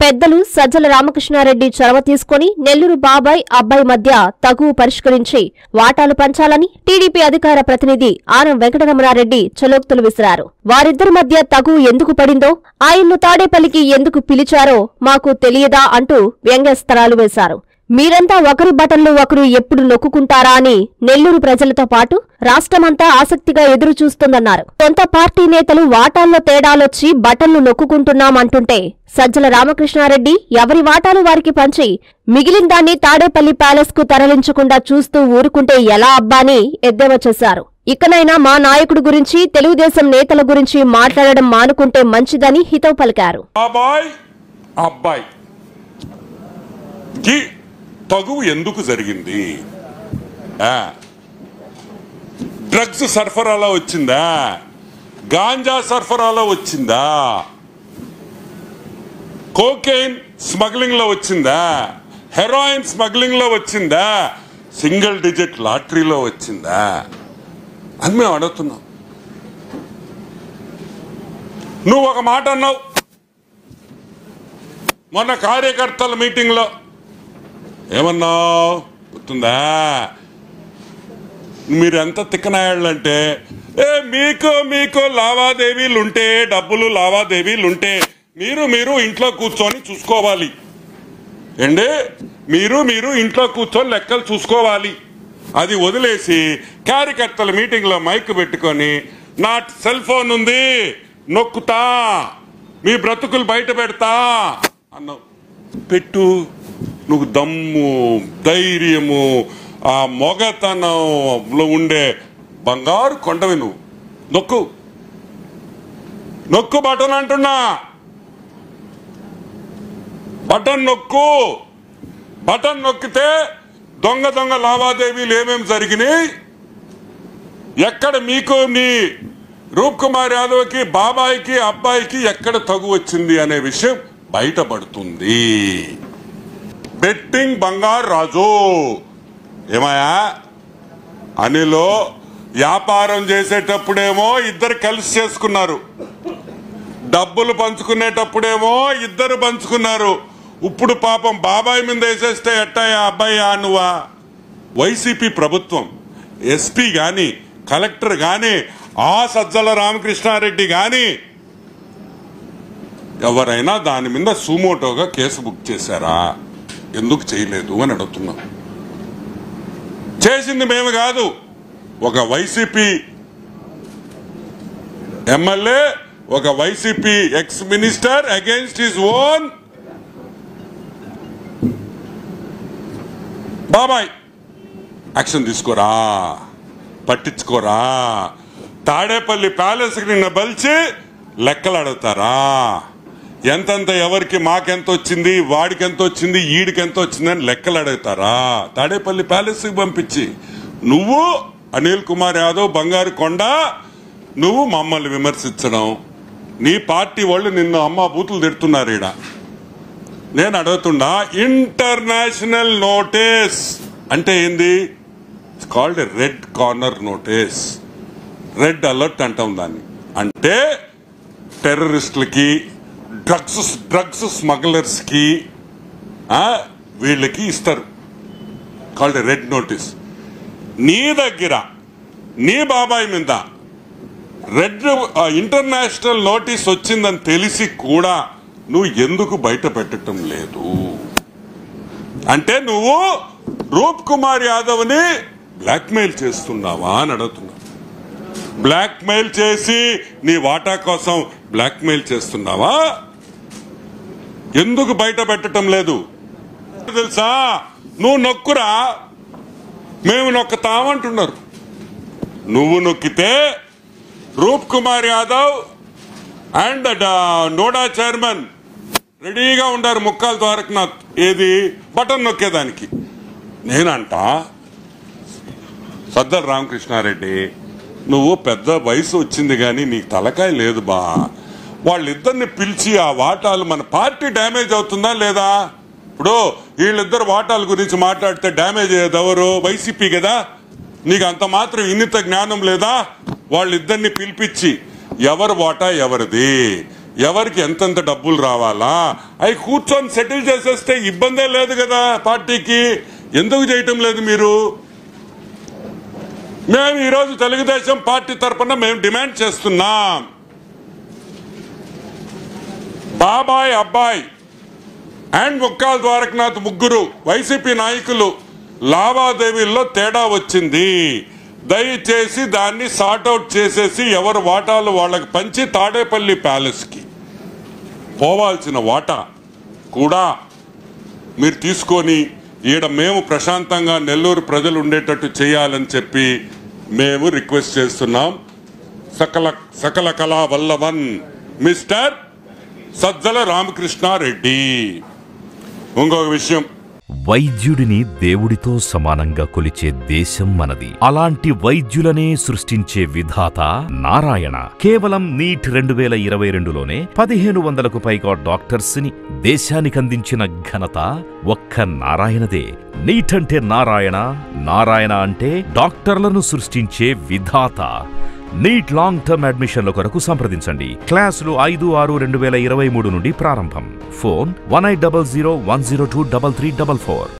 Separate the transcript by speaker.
Speaker 1: పెద్దలు సజ్జల రామకృష్ణారెడ్డి చొరవ తీసుకుని నెల్లూరు బాబాయ్ అబ్బాయి మధ్య తగువు పరిష్కరించి వాటాలు పంచాలని టీడీపీ అధికార ప్రతినిధి ఆనం వెంకటరమణారెడ్డి చలోక్తులు విసిరారు వారిద్దరి మధ్య తగువు ఎందుకు పడిందో ఆయన్ను తాడేపల్లికి ఎందుకు పిలిచారో మాకు తెలియదా అంటూ వ్యంగ్యస్త్రాలు వేశారు మీరంతా ఒకరి బటన్లు ఒకరు ఎప్పుడు నొక్కుంటారా అని నెల్లూరు ప్రజలతో పాటు రాష్ట్రమంతా ఆసక్తిగా ఎదురు చూస్తుందన్నారు సొంత పార్టీ నేతలు వాటాల్లో తేడాలొచ్చి బటన్లు నొక్కుంటున్నామంటుంటే సజ్జల రామకృష్ణారెడ్డి ఎవరి వాటాలు వారికి పంచి మిగిలిన దాన్ని తాడేపల్లి ప్యాలెస్ కు తరలించకుండా చూస్తూ ఊరుకుంటే ఎలా అబ్బా అని ఎద్దేవా చేశారు ఇకనైనా మా నాయకుడి గురించి తెలుగుదేశం నేతల గురించి మాట్లాడడం మానుకుంటే మంచిదని హితవు పలికారు
Speaker 2: బాబాయ్ అబ్బాయి కి తగువు ఎందుకు జరిగింది ఆ, డ్రగ్స్ సరఫరాలో వచ్చిందా గాంజా సరఫరాలో వచ్చిందా కోకెయిన్ స్మగ్లింగ్ లో వచ్చిందా హెరాయిన్ స్మగ్లింగ్ లో వచ్చిందా సింగిల్ డిజిట్ లాటరీలో వచ్చిందా అని మేము అడుగుతున్నాం నువ్వు ఒక మాట అన్నావు మొన్న కార్యకర్తల మీటింగ్లో ఏమన్నావు గుర్తుందా మీరు ఎంత తిక్కనాయాళ్ళంటే ఏ మీకు మీకు లావాదేవీలు ఉంటే డబ్బులు లావాదేవీలు ఉంటే మీరు మీరు ఇంట్లో కూర్చొని చూసుకోవాలి ఏండి మీరు మీరు ఇంట్లో కూర్చొని లెక్కలు చూసుకోవాలి అది వదిలేసి కార్యకర్తల మీటింగ్లో మైక్ పెట్టుకొని నా సెల్ ఫోన్ ఉంది నొక్కుతా మీ బ్రతుకులు బయట పెడతా అన్నావు పెట్టు నువ్వు దమ్ము ధైర్యము ఆ మొగతనంలో ఉండే బంగారు కొండవి నువ్వు నొక్కు నొక్కు బటన్ అంటున్నా బటన్ నొక్కు బటన్ నొక్కితే దొంగ దొంగ లావాదేవీలు ఏమేమి జరిగినాయి ఎక్కడ మీకు నీ రూప్ కుమార్ యాదవ్కి బాబాయికి అబ్బాయికి ఎక్కడ తగు వచ్చింది అనే విషయం బయటపడుతుంది బెట్టింగ్ బంగారు రాజు ఏమయ్యా అనిలో వ్యాపారం చేసేటప్పుడేమో ఇద్దరు కలిసి చేసుకున్నారు డబ్బులు పంచుకునేటప్పుడేమో ఇద్దరు పంచుకున్నారు ఇప్పుడు పాపం బాబాయ్ మీద వేసేస్తే ఎట్టాయా అబ్బాయా నువ్వా వైసీపీ ప్రభుత్వం ఎస్పీ గాని కలెక్టర్ గాని ఆ సజ్జల రామకృష్ణారెడ్డి గాని ఎవరైనా దాని మీద సుమోటోగా కేసు బుక్ చేశారా ఎందుకు చేయలేదు అని అడుగుతున్నాం చేసింది మేము కాదు ఒక వైసీపీ ఎమ్మెల్యే ఒక YCP ex minister against his own బాబాయ్ యాక్షన్ తీసుకోరా పట్టించుకోరా తాడేపల్లి ప్యాలెస్కి నిన్న బలిచి లెక్కలు అడుగుతారా ఎంతెంత ఎవరికి మాకెంత వచ్చింది వాడికి ఎంత వచ్చింది ఈడికి ఎంత వచ్చింది అని లెక్కలు అడుగుతారా తాడేపల్లి ప్యాలెస్కి పంపించి నువ్వు అనిల్ కుమార్ యాదవ్ బంగారు కొండ నువ్వు మమ్మల్ని విమర్శించడం నీ పార్టీ వాళ్ళు నిన్ను అమ్మ బూతులు తిడుతున్నారు ఈడ నేను అడుగుతున్నా ఇంటర్నేషనల్ నోటీస్ అంటే ఏంది it's called red corner notice red alert అంటాం దాన్ని అంటే టెర్రరిస్టులకి డ్రగ్స్ డ్రగ్స్ స్మగ్లర్స్కి వీళ్ళకి ఇస్తారు కాల్డ్ రెడ్ నోటీస్ నీ దగ్గర నీ బాబాయ్ మీద రెడ్ ఇంటర్నేషనల్ నోటీస్ వచ్చిందని తెలిసి కూడా నువ్వు ఎందుకు బయట పెట్టడం లేదు అంటే నువ్వు రూప్ కుమార్ యాదవ్ని బ్లాక్మెయిల్ చేస్తున్నావా అని అడుగుతున్నా బ్లాక్మెయిల్ చేసి నీ వాటా కోసం బ్లాక్మెయిల్ చేస్తున్నావా ఎందుకు బయట పెట్టడం లేదు తెలుసా నువ్వు నొక్కురా మేము నొక్కుతామంటున్నారు నువ్వు నొక్కితే రూప్ కుమార్ యాదవ్ అండ్ నోడా చైర్మన్ రెడీగా ఉండారు ముక్కాల ద్వారకనాథ్ ఏది బటన్ నొక్కేదానికి నేనంట సద్దర్ రామకృష్ణారెడ్డి నువ్వు పెద్ద వయసు వచ్చింది కానీ నీకు తలకాయ లేదు బా వాళ్ళిద్దరిని పిలిచి ఆ వాటాలు మన పార్టీ డ్యామేజ్ అవుతుందా లేదా ఇప్పుడు వీళ్ళిద్దరు వాటాల గురించి మాట్లాడితే డ్యామేజ్ అయ్యేది ఎవరు వైసీపీ కదా నీకు అంత మాత్రం ఇన్నిత జ్ఞానం లేదా వాళ్ళిద్దరిని పిలిపించి ఎవరు వాటా ఎవరిది ఎవరికి ఎంతెంత డబ్బులు రావాలా అవి కూర్చొని సెటిల్ చేసేస్తే ఇబ్బందే లేదు కదా పార్టీకి ఎందుకు చేయటం లేదు మీరు మేము ఈరోజు తెలుగుదేశం పార్టీ తరఫున మేము డిమాండ్ చేస్తున్నాం బాబాయ్ అబ్బాయి అండ్ ముక్కాల్ ద్వారకనాథ్ ముగ్గురు వైసీపీ నాయకులు లావాదేవీల్లో తేడా వచ్చింది దయచేసి దాన్ని సార్ట్అవుట్ చేసేసి ఎవరు వాటాలు వాళ్ళకి పంచి తాడేపల్లి ప్యాలెస్కి పోవాల్సిన వాటా కూడా మీరు తీసుకొని ఈడ మేము ప్రశాంతంగా నెల్లూరు ప్రజలు ఉండేటట్టు చేయాలని చెప్పి మేము రిక్వెస్ట్ చేస్తున్నాం సకల సకల కళా వల్లవన్ మిస్టర్ సజ్జల రామకృష్ణారెడ్డి ఇంకొక విషయం
Speaker 3: వైద్యుడిని దేవుడితో సమానంగా కొలిచే దేశం మనది అలాంటి వైద్యులనే సృష్టించే విధాత నారాయణ కేవలం నీట్ రెండు వేల ఇరవై రెండులోనే పదిహేను వందలకు పైగా డాక్టర్స్ ని దేశానికందించిన ఘనత ఒక్క నారాయణదే నీట్ అంటే నారాయణ నారాయణ అంటే డాక్టర్లను సృష్టించే విధాత నీట్ లాంగ్ టర్మ్ అడ్మిషన్ల కొరకు సంప్రదించండి క్లాసులు ఐదు ఆరు రెండు వేల ఇరవై మూడు నుండి ప్రారంభం phone one eight double zero one zero two double three double four